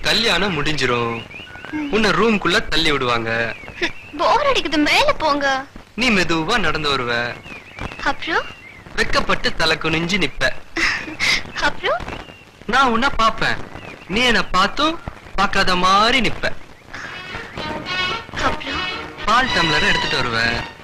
கல்யாணம் முடிஞ்சிரும் உன்னை ரூம்குள்ள தள்ளி விடுவாங்க போர் அடிக்குது மேல போங்க நீ மெதுவா நடந்து வருவ அப்புறம் வெக்கப்பட்டு தலை குனிஞ்சு நிப்ப அப்புறம் நான் உன்னை பாப்பேன் நீ என்ன பார்த்தும் பார்க்காத மாதிரி நிப்ப அப்புறம் பால் டம்ளர் எடுத்துட்டு வருவ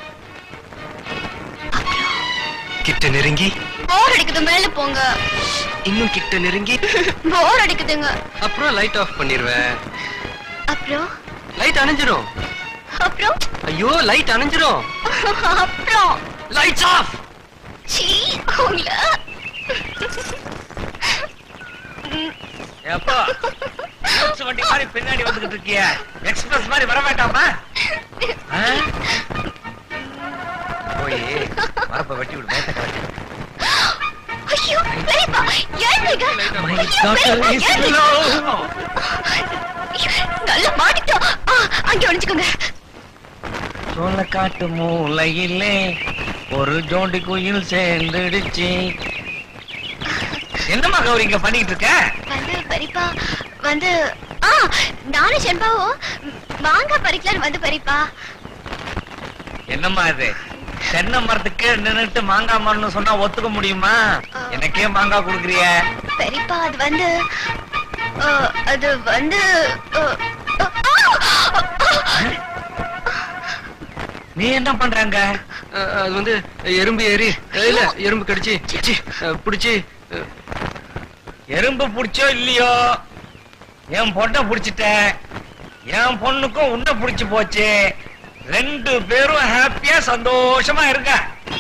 கிட்ட நெருங்கி போர் அடிக்குது மேல போங்க இன்னும் கிட்ட நெருங்கி போர் அடிக்குதுங்க அப்புறம் லைட் ஆஃப் பண்ணிருவ அப்புறம் லைட் அணைஞ்சிரும் அப்புறம் ஐயோ லைட் அணைஞ்சிரும் அப்புறம் லைட்ஸ் ஆஃப் சீ உங்கள எப்போ நியூஸ் வண்டி மாதிரி பின்னாடி வந்துகிட்டு இருக்கிய எக்ஸ்பிரஸ் மாதிரி வர வேண்டாமா ஆ? போய் வரப்ப வெட்டி விடு மேத்த கலக்கு ஐயோ பெரியப்பா ஏழுங்க My daughter is low. நல்லா மாட்டிட்டோம் ஆ, அங்க ஒளிஞ்சுக்கோங்க சோழ காட்டு மூலையிலே ஒரு ஜோடி குயில் சேர்ந்துடுச்சு என்னம்மா கௌரி இங்க பண்ணிட்டு இருக்க வந்து பெரியப்பா வந்து ஆ நானும் செண்பாவும் மாங்காய் பறிக்கலான்னு வந்து பெரியப்பா என்னம்மா இது தென்னை மரத்துக்கு நின்னுட்டு மாங்காய் மரம்னு சொன்னா ஒத்துக்க முடியுமா எனக்கே மாங்காய் கொடுக்குறிய பெரியப்பா அது வந்து ஆ, அது வந்து ஆ, ஆ, ஆ, நீ என்ன பண்றாங்க அஹ், அது வந்து எறும்பு ஏறி அஹ், இல்ல எறும்பு கடிச்சு சி, அஹ், புடிச்சு அஹ், எறும்பு புடிச்சோ இல்லையோ என் பொண்ணை புடிச்சிட்ட என் பொண்ணுக்கும் உன்னை புடிச்சு போச்சு ரெண்டு பேரும் ஹாப்பியா சந்தோஷமா இருங்க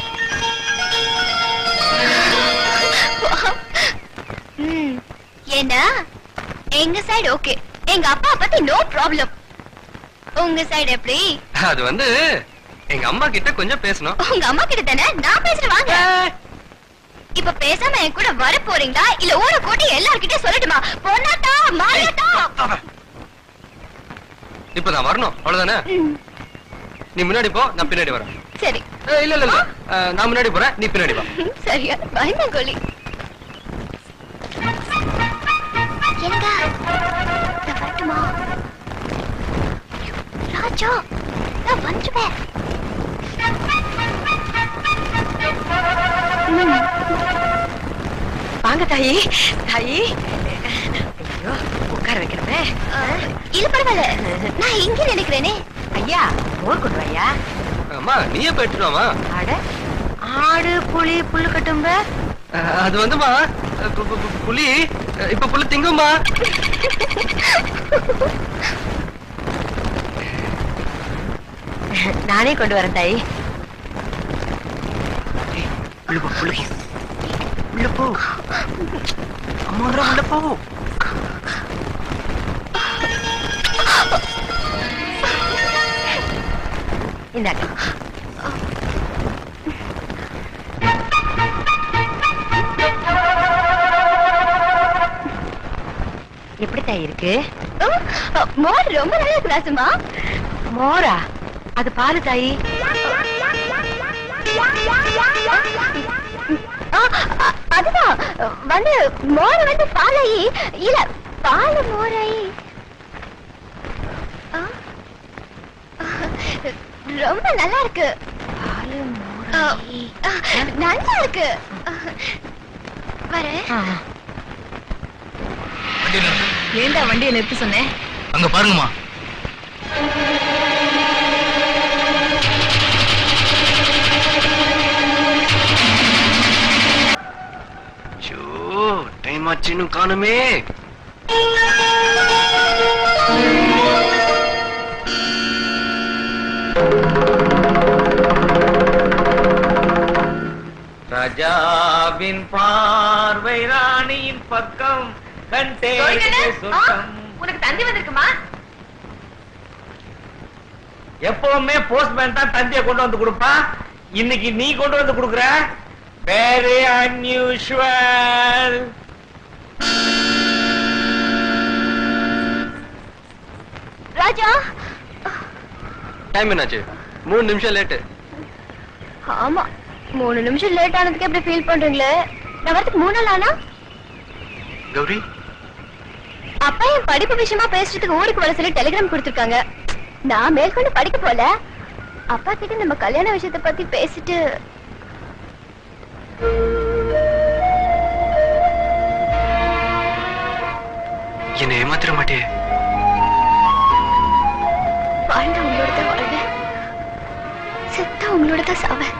ம், ஏன்னா எங்க சைடு ஓகே எங்க அப்பா பத்தி நோ ப்ராப்ளம் உங்க சைடு எப்படி அது வந்து எங்க அம்மா கிட்ட கொஞ்சம் பேசணும் உங்க அம்மா கிட்ட தானே நான் பேசுறேன் வாங்க இப்ப பேசாம என் கூட வர போறீங்களா இல்ல ஊரை கூட்டி எல்லார்கிட்டயும் சொல்லட்டுமா பொன்னாட்டா மாறியாட்டா இப்பதான் வரணும் அவ்வளவுதானே ம், நீ முன்னாடி போ நான் பின்னாடி வரேன் சரி அஹ், இல்ல இல்ல இல்ல அஹ், நான் முன்னாடி போறேன் நீ பின்னாடி வா சரியா பயந்தா கோழி என்னங்க நான் வரட்டுமா ராஜா நான் வந்துருவேன் ம். வாங்க தாயி தாயி ஐயோ உட்கார வைக்கிறமே ஆ, இல்ல பரவாயில்ல நான் இங்க நினைக்கிறேனே ஐயா மோர் கொண்டு வாயா அம்மா நீயே போயிட்டு வாமா ஆட ஆடு புலி புல்லு கட்டும்ப அஹ், அது வந்துமா அஹ், பு- பு- பு- புலி அஹ், இப்ப புலி திங்குமா நானே கொண்டு வரேன் தாயி உள்ள போ உள்ள போ உள்ள போ அம்மாடா உள்ள போ இந்தாங்க எப்படி தாய் இருக்கு ஓ, மோர் ரொம்ப நல்லா இருக்கு ராசுமா மோரா அது பாரு தாயி ஆ, அ- அதுதான் வந்து மோர் வந்து பாலாயி இல்ல பால மோராயி ஆ, ரொம்ப நல்லா இருக்கு பாலு ஆ, ஆ, நல்லா இருக்கு வரேன் ஏண்டா வண்டியை நிறுத்த சொன்னேன் அங்க பாருங்கம்மா ஷோ டைம் ஆச்சு இன்னும் காணுமே ராஜாவின் பார்வை ராணியின் பக்கம் கண்டே சுத்தம் உனக்கு தந்தி வந்திருக்குமா எப்பவுமே போஸ்ட்மேன் தான் தந்தியை கொண்டு வந்து கொடுப்பான் இன்னைக்கு நீ கொண்டு வந்து கொடுக்குற வெரி அன்யூஷுவல் ராஜா டைம் என்னாச்சு மூணு நிமிஷம் லேட்டு ஆமா மூணு நிமிஷம் லேட் ஆனதுக்கு எப்படி ஃபீல் பண்றீங்களே நான் வரதுக்கு மூணு நாள் ஆனா கௌரி அப்பா என் படிப்பு விஷயமா பேசுறதுக்கு ஊருக்கு வர சொல்லி டெலிகிராம் கொடுத்திருக்காங்க நான் மேற்கொண்டு படிக்க போல அப்பா கிட்ட நம்ம கல்யாண விஷயத்தை பத்தி பேசிட்டு என்னை ஏமாத்திர மாட்டியே வாழ்ந்த உங்களோட தான் வாழ்வேன் செத்தா உங்களோட தான் சாவேன்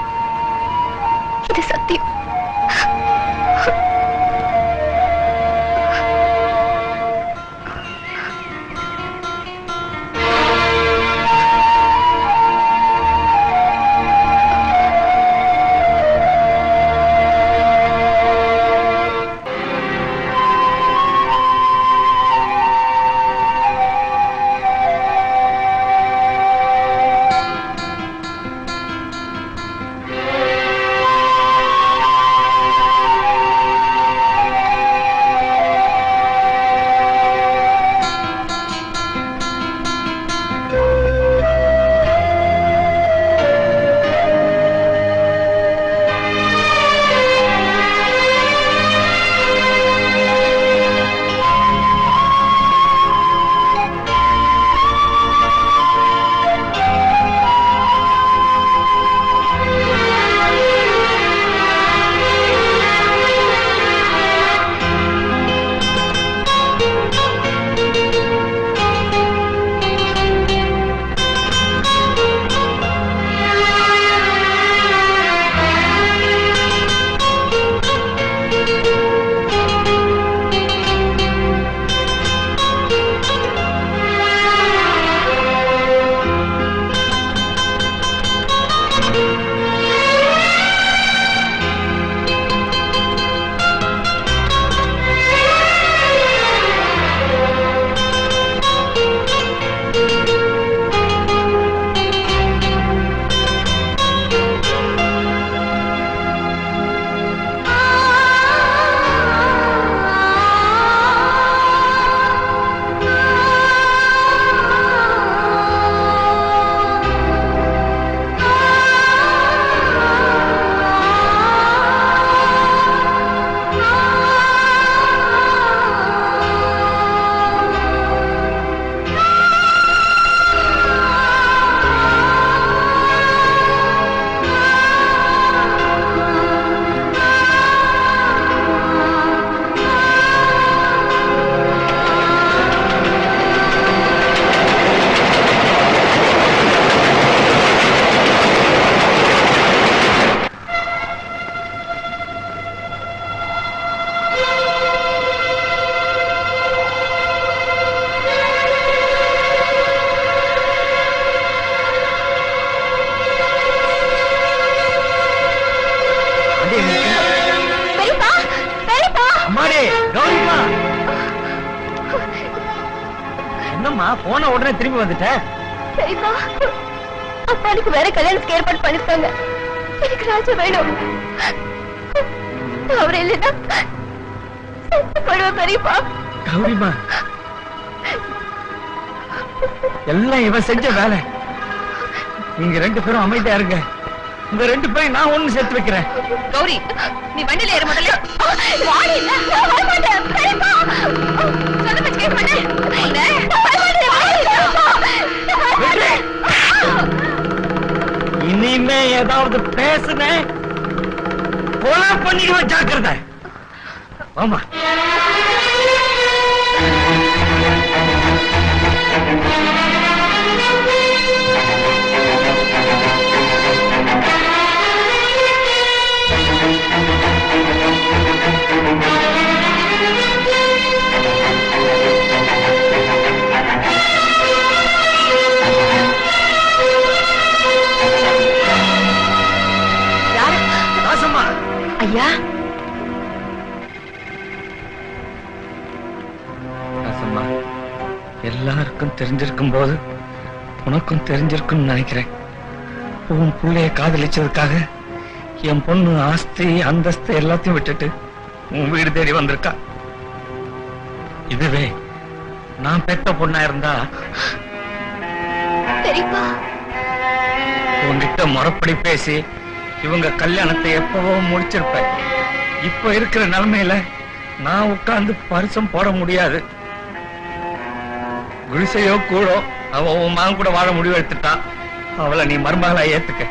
இது சத்தியம் பெரியப்பா பெரியப்பா அம்மாடி கௌரிமா என்னம்மா போன உடனே திரும்பி வந்துட்ட பெரியப்பா அப்பானுக்கு வேற கல்யாணத்துக்கு ஏற்பாடு பண்ணிருக்காங்க எனக்கு ராஜா வேணும் அவர் இல்லைன்னா செத்து போடுவேன் பெரியப்பா கௌரிமா எல்லாம் இவன் செஞ்ச வேலை நீங்க ரெண்டு பேரும் அமைதியா இருங்க உங்க ரெண்டு பேரும் நான் ஒண்ணு சேர்த்து வைக்கிறேன் கௌரி நீ வண்டியில ஏற முதல்ல வாடி, நான் வரமாட்டேன், பெரியப்பா. சொல்ல பத்தி கேட்க மாட்டேன் உன்னை நான் வரமாட்டேன், வாடி, பெரியப்பா. நான் வரமாட்டேன். இனிமே ஏதாவது பேசுனேன் கொலை பண்ணிடுவேன் ஜாக்கிரதை ஆமா ராசம்மா ஐயா ராசம்மா எல்லாருக்கும் தெரிஞ்சிருக்கும் போது உனக்கும் தெரிஞ்சிருக்கும்னு நினைக்கிறேன் உன் பிள்ளைய காதலிச்சதுக்காக என் பொண்ணு ஆஸ்தி அந்தஸ்து எல்லாத்தையும் விட்டுட்டு உன் வீடு தேடி வந்திருக்கா இதுவே நான் பெத்த பொண்ணா இருந்தா பெரியப்பா உன்கிட்ட முறைப்படி பேசி இவங்க கல்யாணத்தை எப்பவோ முடிச்சிருப்பேன் இப்ப இருக்கிற நிலைமையில நான் உட்கார்ந்து பரிசம் போட முடியாது குடிசையோ கூடோ அவ உன் மகன் கூட வாழ முடிவு எடுத்துட்டான் அவளை நீ மருமகளா ஏத்துக்க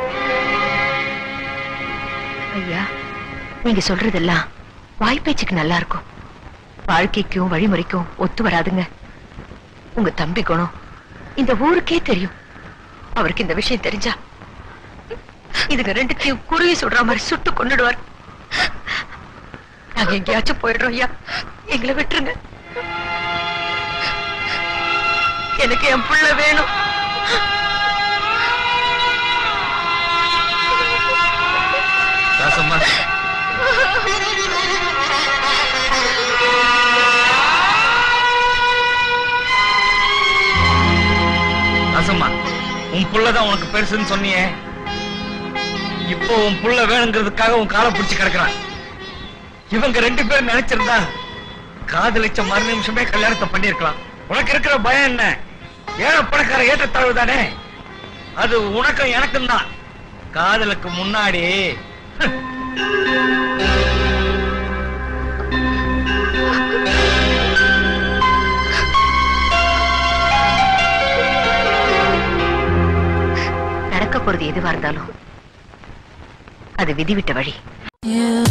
ஐயா நீங்க சொல்றதெல்லாம் வாய்ப்பேச்சுக்கு நல்லா இருக்கும் வாழ்க்கைக்கும் வழிமுறைக்கும் ஒத்து வராதுங்க உங்க தம்பி குணம் இந்த ஊருக்கே தெரியும் அவருக்கு இந்த விஷயம் தெரிஞ்சா இதுங்க ரெண்டுத்தையும் குருவி சுடுற மாதிரி சுட்டு கொண்டுடுவார் நாங்க எங்கேயாச்சும் போயிடுறோம் ஐயா எங்களை விட்டுருங்க எனக்கு என் புள்ள வேணும் ராசம்மா ராசம்மா உன் புள்ளதான் உனக்கு பெருசுன்னு சொன்னியே இப்போ உன் புள்ள வேணுங்கிறதுக்காக உன் காலை பிடிச்சு கிடக்குறான் இவங்க ரெண்டு பேரும் நினைச்சிருந்தா காதலிச்ச மறு நிமிஷமே கல்யாணத்தை பண்ணிருக்கலாம் உனக்கு இருக்கிற பயம் என்ன ஏழை பணக்கார ஏற்றத்தாழ்வு தானே அது உனக்கும் எனக்கும் தான் காதலுக்கு முன்னாடி நடக்க போறது எதுவா இருந்தாலும் அது விதிவிட்ட வழி You